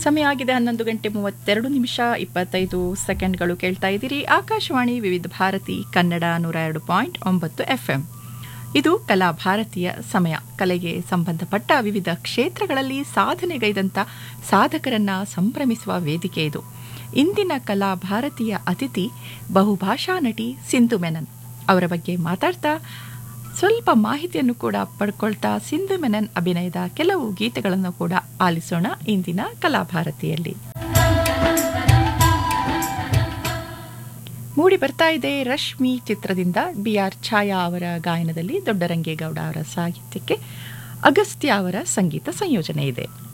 ಸಮಯ ಆಗಿದೆ ಹನ್ನೊಂದು ಗಂಟೆ ಮೂವತ್ತೆರಡು ನಿಮಿಷ ಇಪ್ಪತ್ತೈದು ಸೆಕೆಂಡ್ಗಳು ಕೇಳ್ತಾ ಇದ್ದೀರಿ ಆಕಾಶವಾಣಿ ವಿವಿಧ ಭಾರತಿ ಕನ್ನಡ ನೂರ ಎರಡು ಪಾಯಿಂಟ್ ಒಂಬತ್ತು ಎಫ್ಎಂ ಇದು ಕಲಾ ಭಾರತೀಯ ಸಮಯ ಕಲೆಗೆ ಸಂಬಂಧಪಟ್ಟ ವಿವಿಧ ಕ್ಷೇತ್ರಗಳಲ್ಲಿ ಸಾಧನೆಗೈದಂಥ ಸಾಧಕರನ್ನ ಸಂಭ್ರಮಿಸುವ ವೇದಿಕೆ ಇದು ಇಂದಿನ ಕಲಾ ಭಾರತೀಯ ಅತಿಥಿ ಬಹುಭಾಷಾ ನಟಿ ಸಿಂಧು ಮೆನನ್ ಅವರ ಬಗ್ಗೆ ಮಾತಾಡ್ತಾ ಸ್ವಲ್ಪ ಮಾಹಿತಿಯನ್ನು ಕೂಡ ಪಡ್ಕೊಳ್ತಾ ಸಿಂಧು ಮೆನನ್ ಅಭಿನಯದ ಕೆಲವು ಗೀತೆಗಳನ್ನು ಕೂಡ ಆಲಿಸೋಣ ಇಂದಿನ ಕಲಾಭಾರತಿಯಲ್ಲಿ ಮೂಡಿ ಬರ್ತಾ ಇದೆ ರಶ್ಮಿ ಚಿತ್ರದಿಂದ ಬಿ ಆರ್ ಛಾಯಾ ಅವರ ಗಾಯನದಲ್ಲಿ ದೊಡ್ಡರಂಗೇಗೌಡ ಅವರ ಸಾಹಿತ್ಯಕ್ಕೆ ಅಗಸ್ತ್ಯ ಅವರ ಸಂಗೀತ ಸಂಯೋಜನೆ ಇದೆ